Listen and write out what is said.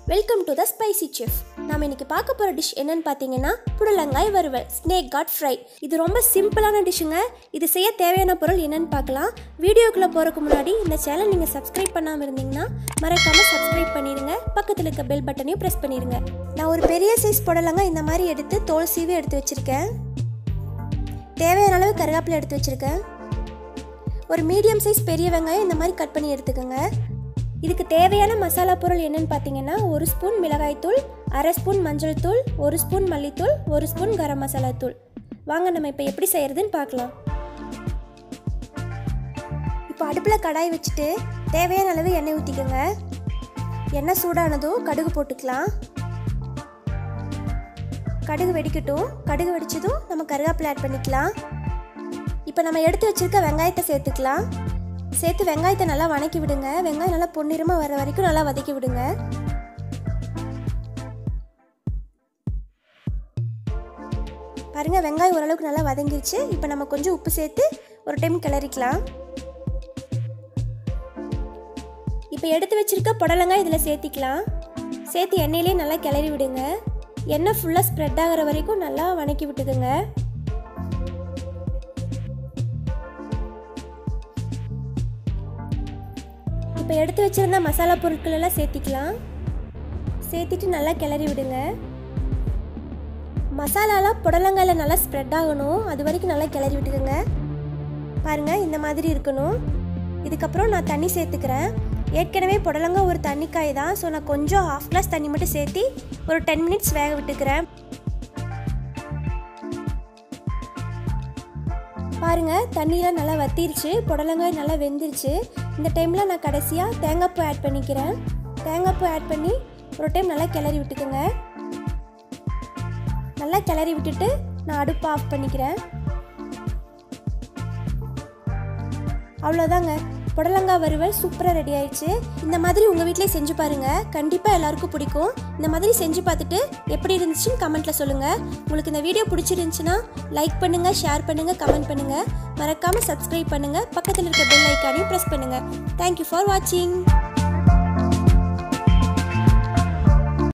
welcome to the spicy chef நாம இன்னைக்கு பார்க்க போகிற டிஷ் என்னன்னு பார்த்தீங்கன்னா புடலங்காய் வறுவல் ஸ்னேக் காட் ஃப்ரை இது ரொம்ப சிம்பிளான டிஷ்ஷுங்க இது செய்ய தேவையான பொருள் என்னன்னு பார்க்கலாம் வீடியோக்குள்ளே போகிறதுக்கு முன்னாடி இந்த சேனல் நீங்கள் சப்ஸ்கிரைப் பண்ணாமல் இருந்தீங்கன்னா மறக்காமல் சப்ஸ்கிரைப் பண்ணிடுங்க பக்கத்தில் இருக்க பெல் பட்டனையும் ப்ரெஸ் பண்ணிடுங்க நான் ஒரு பெரிய சைஸ் புடலங்காய் இந்த மாதிரி எடுத்து தோல் சீவி எடுத்து வச்சுருக்கேன் தேவையான அளவு கருவேப்பிலை எடுத்து வச்சுருக்கேன் ஒரு மீடியம் சைஸ் பெரிய வெங்காயம் இந்த மாதிரி கட் பண்ணி எடுத்துக்கோங்க இதுக்கு தேவையான மசாலா பொருள் என்னன்னு பார்த்தீங்கன்னா ஒரு ஸ்பூன் மிளகாய்த்தூள் அரை ஸ்பூன் மஞ்சள் தூள் ஒரு ஸ்பூன் மல்லித்தூள் ஒரு ஸ்பூன் கரம் மசாலா தூள் வாங்க நம்ம இப்போ எப்படி செய்யறதுன்னு பார்க்கலாம் இப்போ அடுப்பில் கடாய் வச்சுட்டு தேவையான அளவு எண்ணெய் ஊற்றிக்கோங்க எண்ணெய் சூடானதும் கடுகு போட்டுக்கலாம் கடுகு வெடிக்கட்டும் கடுகு வெடிச்சதும் நம்ம கருவேப்பிலை ஆட் பண்ணிக்கலாம் இப்போ நம்ம எடுத்து வச்சிருக்க வெங்காயத்தை சேர்த்துக்கலாம் சேர்த்து வெங்காயத்தை நல்லா வணக்கி விடுங்க வெங்காயம் நல்லா பொன்னிறமாக வர வரைக்கும் நல்லா வதக்கி விடுங்க பாருங்க வெங்காயம் ஓரளவுக்கு நல்லா வதங்கிருச்சு இப்போ நம்ம கொஞ்சம் உப்பு சேர்த்து ஒரு டைம் கிளறிக்கலாம் இப்போ எடுத்து வச்சிருக்க புடலங்காய் இதில் சேர்த்திக்கலாம் சேர்த்து எண்ணெயிலே நல்லா கிளறி விடுங்க எண்ணெய் ஃபுல்லாக ஸ்ப்ரெட் ஆகிற வரைக்கும் நல்லா வணக்கி விட்டுக்குங்க இப்போ எடுத்து வச்சிருந்த மசாலா பொருட்கள் எல்லாம் சேர்த்திக்கலாம் சேர்த்திட்டு நல்லா கிளறி விடுங்க மசாலாலாம் புடலங்காயில் நல்லா ஸ்ப்ரெட் ஆகணும் அது வரைக்கும் நல்லா கிளறி விட்டுக்குங்க பாருங்கள் இந்த மாதிரி இருக்கணும் இதுக்கப்புறம் நான் தண்ணி சேர்த்துக்கிறேன் ஏற்கனவே புடலங்காய் ஒரு தண்ணிக்காய் தான் ஸோ நான் கொஞ்சம் ஹாஃப் கிளாஸ் தண்ணி மட்டும் சேர்த்தி ஒரு டென் மினிட்ஸ் வேக விட்டுக்கிறேன் பாருங்க தண்ணியெலாம் நல்லா வத்திருச்சு புடலங்காய் நல்லா வெந்துருச்சு இந்த டைமில் நான் கடைசியாக தேங்காய் பூ ஆட் பண்ணிக்கிறேன் தேங்காய் பூ ஆட் பண்ணி ஒரு டைம் நல்லா கிளறி விட்டுக்கோங்க நல்லா கிளறி விட்டுட்டு நான் அடுப்பு ஆஃப் பண்ணிக்கிறேன் அவ்வளோதாங்க புடலங்காய் வறுவல் சூப்பராக ரெடி ஆயிடுச்சு இந்த மாதிரி உங்கள் வீட்டிலே செஞ்சு பாருங்கள் கண்டிப்பாக எல்லாருக்கும் பிடிக்கும் இந்த மாதிரி செஞ்சு பார்த்துட்டு எப்படி இருந்துச்சுன்னு கமெண்ட்டில் சொல்லுங்கள் உங்களுக்கு இந்த வீடியோ பிடிச்சிருந்துச்சுன்னா லைக் பண்ணுங்கள் ஷேர் பண்ணுங்கள் கமெண்ட் பண்ணுங்கள் மறக்காமல் சப்ஸ்கிரைப் பண்ணுங்கள் பக்கத்தில் இருக்க பெல் ஐக்கானையும் ப்ரெஸ் பண்ணுங்கள் தேங்க்யூ ஃபார் வாட்சிங்